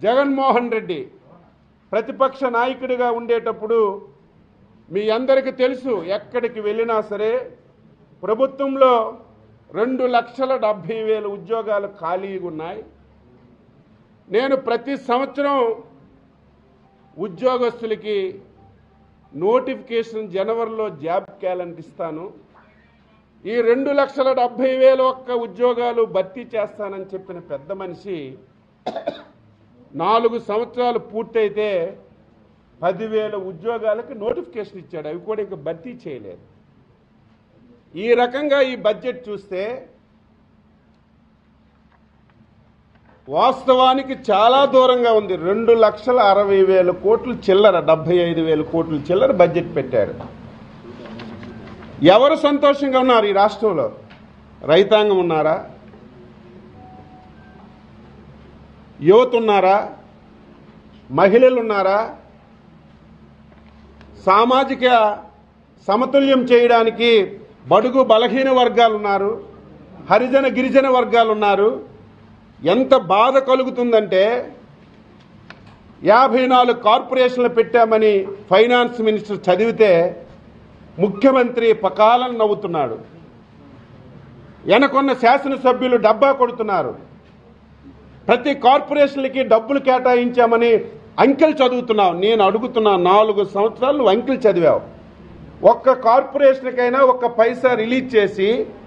జగన్మోహన్ రెడ్డి ప్రతిపక్ష నాయకుడిగా ఉండేటప్పుడు మీ అందరికీ తెలుసు ఎక్కడికి వెళ్ళినా సరే ప్రభుత్వంలో రెండు లక్షల డెబ్భై వేల ఉద్యోగాలు ఖాళీగా ఉన్నాయి నేను ప్రతి సంవత్సరం ఉద్యోగస్తులకి నోటిఫికేషన్ జనవరిలో జాబ్ క్యాలెండర్ ఇస్తాను ఈ రెండు లక్షల డెబ్బై వేల ఒక్క ఉద్యోగాలు భర్తీ చేస్తానని చెప్పిన పెద్ద మనిషి నాలుగు సంవత్సరాలు పూర్తయితే పదివేల ఉద్యోగాలకు నోటిఫికేషన్ ఇచ్చాడు అవి కూడా ఇంకా భర్తీ చేయలేదు ఈ రకంగా ఈ బడ్జెట్ చూస్తే వాస్తవానికి చాలా దూరంగా ఉంది రెండు లక్షల అరవై వేల కోట్లు చిల్లర డెబ్బై ఐదు వేల కోట్లు చిల్లర బడ్జెట్ పెట్టారు ఎవరు సంతోషంగా ఉన్నారు ఈ రాష్ట్రంలో రైతాంగం ఉన్నారా యువత ఉన్నారా మహిళలు ఉన్నారా సామాజిక సమతుల్యం చేయడానికి బడుగు బలహీన వర్గాలు ఉన్నారు హరిజన గిరిజన వర్గాలు ఉన్నారు ఎంత బాధ కలుగుతుందంటే యాభై నాలుగు కార్పొరేషన్లు పెట్టామని ఫైనాన్స్ మినిస్టర్ చదివితే ముఖ్యమంత్రి పకాలను నవ్వుతున్నాడు వెనకొన్న శాసనసభ్యులు డబ్బా కొడుతున్నారు ప్రతి కార్పొరేషన్లకి డబ్బులు కేటాయించామని అంకెలు చదువుతున్నావు నేను అడుగుతున్నా నాలుగు సంవత్సరాలు నువ్వు అంకెలు చదివావు ఒక్క కార్పొరేషన్కైనా ఒక్క పైసా రిలీజ్ చేసి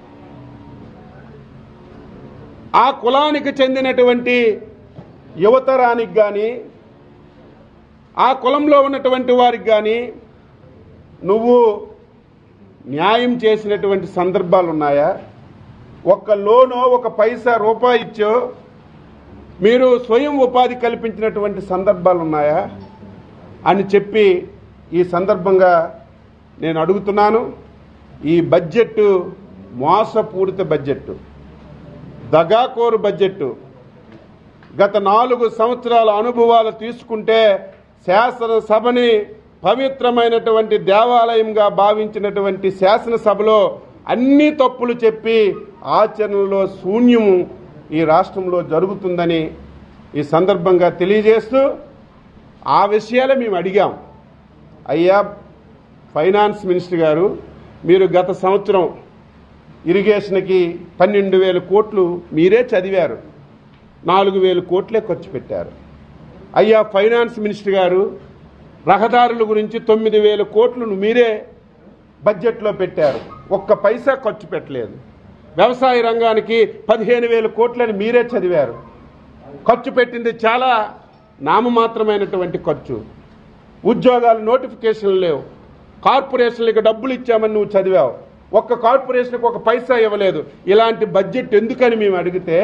ఆ కులానికి చెందినటువంటి యువతరానికి కానీ ఆ కులంలో ఉన్నటువంటి వారికి కానీ నువ్వు న్యాయం చేసినటువంటి సందర్భాలు ఉన్నాయా ఒక్క లోనో ఒక పైసా రూపాయి ఇచ్చో మీరు స్వయం ఉపాధి కల్పించినటువంటి సందర్భాలు ఉన్నాయా అని చెప్పి ఈ సందర్భంగా నేను అడుగుతున్నాను ఈ బడ్జెట్ మోసపూరిత బడ్జెట్ దగాకోరు బడ్జెట్ గత నాలుగు సంవత్సరాల అనుభవాలు తీసుకుంటే శాసనసభని పవిత్రమైనటువంటి దేవాలయంగా భావించినటువంటి శాసనసభలో అన్ని తప్పులు చెప్పి ఆచరణలో శూన్యము ఈ రాష్ట్రంలో జరుగుతుందని ఈ సందర్భంగా తెలియజేస్తూ ఆ విషయాలే మేము అడిగాం అయ్యా ఫైనాన్స్ మినిస్టర్ గారు మీరు గత సంవత్సరం ఇరిగేషన్కి పన్నెండు వేల కోట్లు మీరే చదివారు నాలుగు వేల కోట్లే ఖర్చు పెట్టారు అయ్యా ఫైనాన్స్ మినిస్టర్ గారు రహదారుల గురించి తొమ్మిది వేల కోట్లు మీరే బడ్జెట్లో పెట్టారు ఒక్క పైసా ఖర్చు పెట్టలేదు వ్యవసాయ రంగానికి పదిహేను వేల కోట్లని మీరే చదివారు ఖర్చు పెట్టింది చాలా నామమాత్రమైనటువంటి ఖర్చు ఉద్యోగాలు నోటిఫికేషన్లు లేవు కార్పొరేషన్లకు డబ్బులు ఇచ్చామని నువ్వు చదివావు ఒక్క కార్పొరేషన్కి ఒక పైసా ఇవ్వలేదు ఇలాంటి బడ్జెట్ ఎందుకని మేము అడిగితే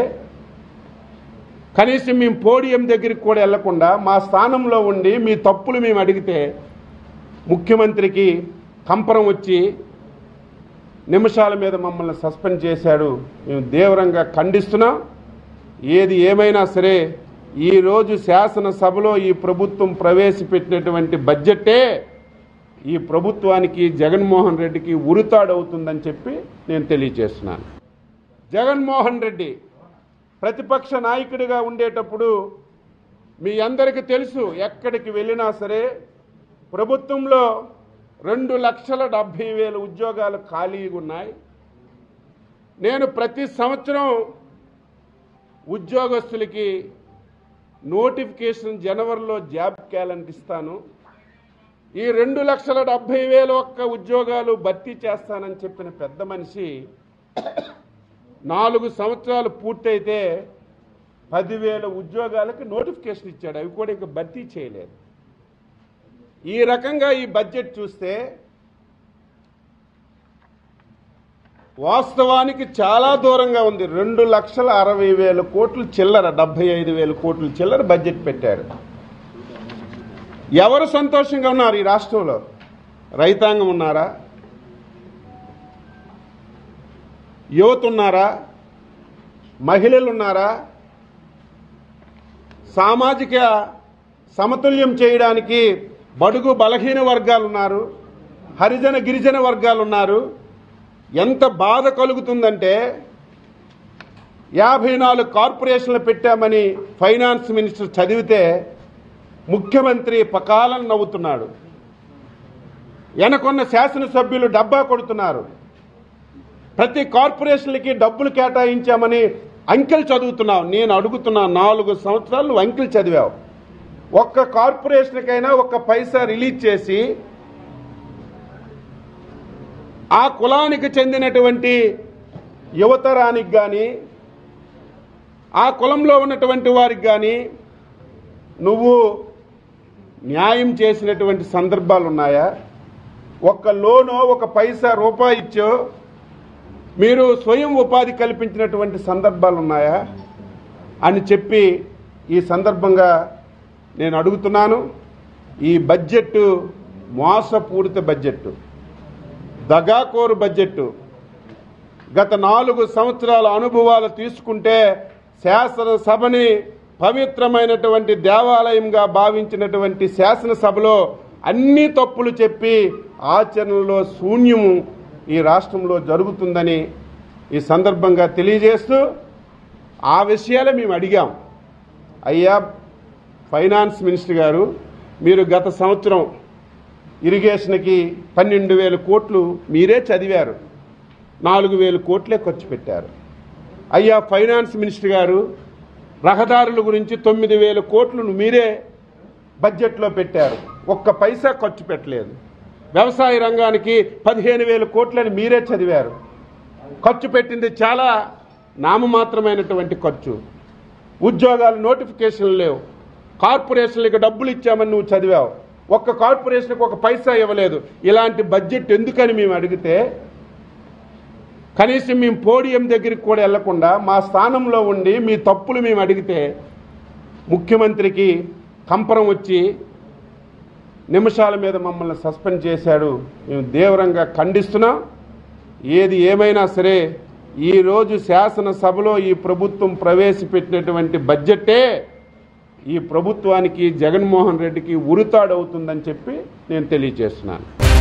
కనీసం మేము పోడియం దగ్గరికి కూడా వెళ్లకుండా మా స్థానంలో ఉండి మీ తప్పులు మేము అడిగితే ముఖ్యమంత్రికి కంపరం వచ్చి నిమిషాల మీద మమ్మల్ని సస్పెండ్ చేశాడు మేము తీవ్రంగా ఖండిస్తున్నాం ఏది ఏమైనా సరే ఈరోజు శాసనసభలో ఈ ప్రభుత్వం ప్రవేశపెట్టినటువంటి బడ్జెటే ఈ ప్రభుత్వానికి జగన్మోహన్ రెడ్డికి ఉరితాడవుతుందని చెప్పి నేను తెలియజేస్తున్నాను జగన్మోహన్ రెడ్డి ప్రతిపక్ష నాయకుడిగా ఉండేటప్పుడు మీ అందరికీ తెలుసు ఎక్కడికి వెళ్ళినా సరే ప్రభుత్వంలో రెండు లక్షల డెబ్భై వేల ఉద్యోగాలు ఖాళీగా ఉన్నాయి నేను ప్రతి సంవత్సరం ఉద్యోగస్తులకి నోటిఫికేషన్ జనవరిలో జాబ్ క్యాలెండర్ ఇస్తాను ఈ రెండు లక్షల డెబ్బై వేల ఒక్క ఉద్యోగాలు భర్తీ చేస్తానని చెప్పిన పెద్ద మనిషి నాలుగు సంవత్సరాలు పూర్తయితే పదివేల ఉద్యోగాలకు నోటిఫికేషన్ ఇచ్చాడు అవి కూడా ఇంకా భర్తీ చేయలేదు ఈ రకంగా ఈ బడ్జెట్ చూస్తే వాస్తవానికి చాలా దూరంగా ఉంది రెండు లక్షల అరవై వేల కోట్లు చిల్లర డెబ్బై ఐదు వేల కోట్లు చిల్లర బడ్జెట్ పెట్టారు ఎవరు సంతోషంగా ఉన్నారు ఈ రాష్ట్రంలో రైతాంగం ఉన్నారా యువత ఉన్నారా మహిళలు ఉన్నారా సామాజిక సమతుల్యం చేయడానికి బడుగు బలహీన వర్గాలు ఉన్నారు హరిజన గిరిజన వర్గాలు ఉన్నారు ఎంత బాధ కలుగుతుందంటే యాభై నాలుగు కార్పొరేషన్లు పెట్టామని ఫైనాన్స్ మినిస్టర్ చదివితే ముఖ్యమంత్రి పకాలను నవ్వుతున్నాడు వెనకొన్న శాసనసభ్యులు డబ్బా కొడుతున్నారు ప్రతి కార్పొరేషన్లకి డబ్బులు కేటాయించామని అంకెలు చదువుతున్నావు నేను అడుగుతున్నా నాలుగు సంవత్సరాలు నువ్వు అంకెలు చదివావు ఒక్క కార్పొరేషన్కైనా ఒక్క పైసా రిలీజ్ చేసి ఆ కులానికి చెందినటువంటి యువతరానికి కానీ ఆ కులంలో ఉన్నటువంటి వారికి కానీ నువ్వు న్యాయం చేసినటువంటి సందర్భాలు ఉన్నాయా ఒక్క లోనో ఒక పైసా రూపాయి ఇచ్చో మీరు స్వయం ఉపాధి కల్పించినటువంటి సందర్భాలు ఉన్నాయా అని చెప్పి ఈ సందర్భంగా నేను అడుగుతున్నాను ఈ బడ్జెట్ మోసపూరిత బడ్జెట్ దగాకోరు బడ్జెట్ గత నాలుగు సంవత్సరాల అనుభవాలు తీసుకుంటే శాసనసభని పవిత్రమైనటువంటి దేవాలయంగా భావించినటువంటి శాసనసభలో అన్ని తప్పులు చెప్పి ఆచరణలో శూన్యము ఈ రాష్ట్రంలో జరుగుతుందని ఈ సందర్భంగా తెలియజేస్తూ ఆ విషయాలే మేము అడిగాం అయ్యా ఫైనాన్స్ మినిస్టర్ గారు మీరు గత సంవత్సరం ఇరిగేషన్కి పన్నెండు వేల కోట్లు మీరే చదివారు నాలుగు వేల కోట్లే ఖర్చు పెట్టారు అయ్యా ఫైనాన్స్ మినిస్టర్ గారు రహదారుల గురించి తొమ్మిది వేల కోట్లు మీరే బడ్జెట్లో పెట్టారు ఒక్క పైసా ఖర్చు పెట్టలేదు వ్యవసాయ రంగానికి పదిహేను వేల కోట్లని మీరే చదివారు ఖర్చు పెట్టింది చాలా నామమాత్రమైనటువంటి ఖర్చు ఉద్యోగాలు నోటిఫికేషన్లు లేవు కార్పొరేషన్లకు డబ్బులు ఇచ్చామని నువ్వు చదివావు ఒక్క కార్పొరేషన్కి ఒక పైసా ఇవ్వలేదు ఇలాంటి బడ్జెట్ ఎందుకని మేము అడిగితే కనీసం మేము పోడియం దగ్గరికి కూడా వెళ్లకుండా మా స్థానంలో ఉండి మీ తప్పులు మేము అడిగితే ముఖ్యమంత్రికి కంపరం వచ్చి నిమిషాల మీద మమ్మల్ని సస్పెండ్ చేశాడు మేము తీవ్రంగా ఖండిస్తున్నాం ఏది ఏమైనా సరే ఈరోజు శాసనసభలో ఈ ప్రభుత్వం ప్రవేశపెట్టినటువంటి బడ్జెట్టే ఈ ప్రభుత్వానికి జగన్మోహన్ రెడ్డికి ఉరితాడవుతుందని చెప్పి నేను తెలియజేస్తున్నాను